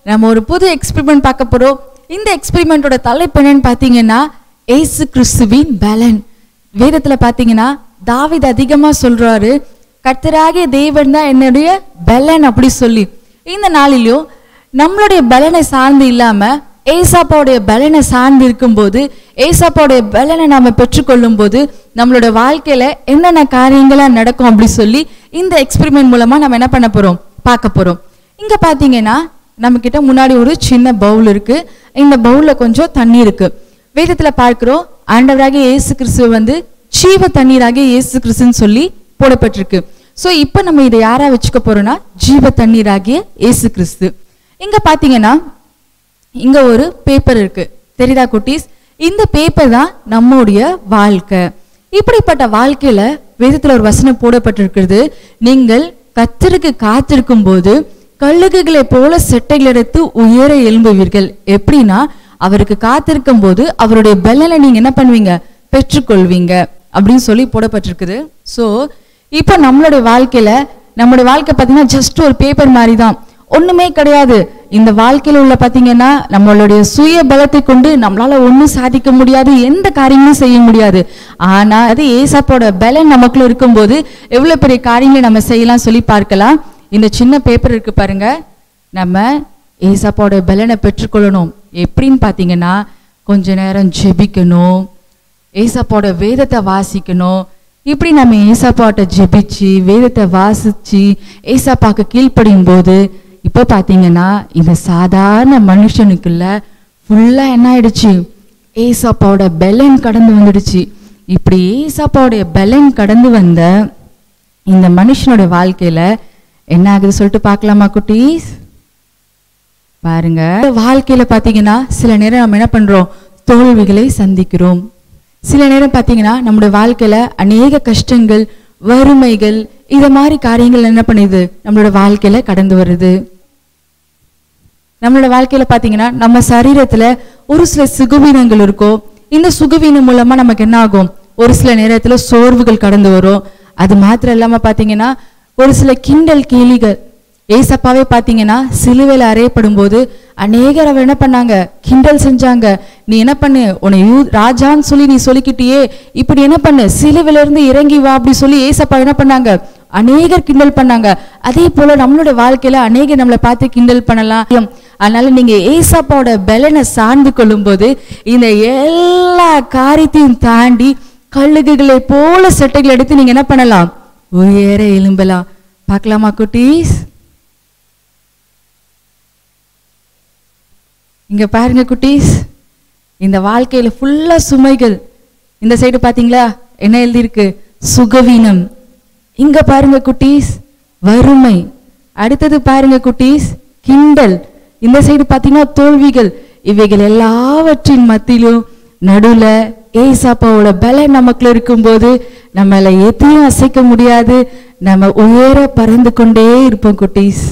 நம்ம ஒரு புது எக்ஸ்பெரிமெண்ட் பார்க்க போறோம் இந்த எக்ஸ்பெரிமெண்டோட தலைப்பு என்னன்னு பார்த்தீங்கன்னா ஏசு கிறிஸ்துவின் பலன் வேதத்துல பார்த்தீங்கன்னா தாவீது அதிகமா சொல்றாரு கர்த்தராகிய தேவன் தான் என்னுடைய பலன் அப்படி சொல்லி இந்த நாளிலும் நம்மளுடைய பலனை சார்ந்து இல்லாம ஏசாப்பாவுடைய பலனை சார்ந்து இருக்கும்போது ஏசாப்பாவுடைய பலனை நாம பெற்றுக்கொள்ளும் போது நம்மளோட வாழ்க்கையில என்னென்ன காரியங்களா நடக்கும் அப்படி சொல்லி இந்த எக்ஸ்பெரிமெண்ட் மூலமா நம்ம என்ன பண்ண போறோம் பார்க்க போறோம் இங்க பாத்தீங்கன்னா நம்ம கிட்ட முன்னாடி ஒரு சின்ன பவுல் இருக்கு இந்த பவுல்ல கொஞ்சம் தண்ணி இருக்கு வேதத்துல பார்க்கிறோம் ஆண்டவராகிய இயேசு கிறிஸ்துவ வந்து ஜீவ தண்ணீராகிய இயேசு கிறிஸ்துன்னு சொல்லி போடப்பட்டிருக்கு சோ இப்போ நம்ம இதை யாரா வச்சுக்க போறோம்னா ஜீவ தண்ணீராகிய இயேசு கிறிஸ்து இங்க பாத்தீங்கன்னா இங்க ஒரு பேப்பர் இருக்கு தெரியுதா குட்டீஸ் இந்த பேப்பர் தான் நம்முடைய வாழ்க்கை இப்படிப்பட்ட வாழ்க்கையில வேதத்துல ஒரு வசனம் போடப்பட்டிருக்கிறது நீங்கள் கத்தருக்கு காத்திருக்கும் போது கழுகுகளை போல செட்டைகள் எடுத்து உயர எழும்புவீர்கள் எப்படின்னா அவருக்கு காத்திருக்கும் போது அவருடைய பலனை நீங்க என்ன பண்ணுவீங்க பெற்றுக்கொள்வீங்க அப்படின்னு சொல்லி போடப்பட்டிருக்குது சோ இப்போ நம்மளுடைய வாழ்க்கையில நம்மளுடைய வாழ்க்கை பார்த்தீங்கன்னா ஜஸ்ட் ஒரு பேப்பர் மாதிரி தான் ஒண்ணுமே கிடையாது இந்த வாழ்க்கையில உள்ள பாத்தீங்கன்னா நம்மளுடைய சுய பலத்தை கொண்டு நம்மளால ஒண்ணும் சாதிக்க முடியாது எந்த காரியமும் செய்ய முடியாது ஆனா அது ஏசப்போட பலன் நமக்குள்ள இருக்கும்போது எவ்வளவு பெரிய காரியங்களை நம்ம செய்யலாம் சொல்லி பார்க்கலாம் இந்த சின்ன பேப்பர் இருக்கு பாருங்க நம்ம ஏசப்போட பலனை பெற்றுக்கொள்ளணும் எப்படின்னு பாத்தீங்கன்னா கொஞ்ச நேரம் ஜெபிக்கணும் ஏசப்பாவோட வேதத்தை வாசிக்கணும் இப்படி நம்ம ஏசப்பாட்ட ஜெபிச்சு வேதத்தை வாசிச்சு ஏசப்பாக்கு கீழ்ப்படியும் போது இப்போ பார்த்தீங்கன்னா இந்த சாதாரண மனுஷனுக்குள்ள ஃபுல்லாக என்ன ஆயிடுச்சு ஏசப்பாவோட பெலன் கடந்து வந்துடுச்சு இப்படி ஏசப்பாவோடைய பெலன் கடந்து வந்த இந்த மனுஷனோட வாழ்க்கையில என்ன ஆகுது சொல்லிட்டு பார்க்கலாமா குட்டீஸ் பாருங்க வாழ்க்கையில பாத்தீங்கன்னா சில நேரம் நம்ம என்ன பண்றோம் தோல்விகளை சந்திக்கிறோம் சில நேரம் பாத்தீங்கன்னா நம்முடைய வாழ்க்கையில அநேக கஷ்டங்கள் வறுமைகள் இத மாதிரி காரியங்கள் என்ன பண்ணுது நம்மளோட வாழ்க்கையில கடந்து வருது நம்மளோட வாழ்க்கையில பாத்தீங்கன்னா நம்ம சரீரத்துல ஒரு சில சுகவீனங்கள் இருக்கும் இந்த சுகவீனம் மூலமா நமக்கு என்ன ஆகும் ஒரு சில நேரத்துல சோர்வுகள் கடந்து வரும் அது மாத்திரம் இல்லாம பாத்தீங்கன்னா ஒரு சில கிண்டல் கேலிகள் ஏசப்பாவே பாத்தீங்கன்னா சிலுவையில அறையப்படும் போது அநேகர் அவர் என்ன பண்ணாங்க கிண்டல் செஞ்சாங்க நீ என்ன பண்ணு உன்னை யூ ராஜான்னு சொல்லி நீ சொல்லிக்கிட்டியே இப்படி என்ன பண்ணு சிலுவையில இருந்து இறங்கி வா அப்படி சொல்லி ஏசப்பா என்ன பண்ணாங்க அநேகர் கிண்டல் பண்ணாங்க அதே போல நம்மளோட வாழ்க்கையில அநேகர் நம்மளை பார்த்து கிண்டல் பண்ணலாம் அதனால நீங்க ஏசப்பாவோட பலனை சார்ந்து கொள்ளும்போது இந்த எல்லா காரியத்தையும் தாண்டி கழுகுகளை போல செட்டைகள் எடுத்து நீங்க என்ன பண்ணலாம் உயர எலும்பலாம் பார்க்கலாமா குட்டீஸ் இங்க பாருங்க குட்டீஸ் இந்த வாழ்க்கையில ஃபுல்லா சுமைகள் இந்த சைடு பாத்தீங்களா என்ன எழுதியிருக்கு சுகவீனம் இங்க பாருங்க குட்டீஸ் வறுமை அடுத்தது பாருங்க குட்டீஸ் கிண்டல் இந்த சைடு பாத்தீங்கன்னா தோல்விகள் இவைகள் எல்லாவற்றின் மத்தியிலும் நடுவுல ஏசாப்பாவோட பலம் நமக்குள்ள இருக்கும்போது நம்மள எதையும் அசைக்க முடியாது நம்ம உயர பறந்து கொண்டே இருப்போம் குட்டீஸ்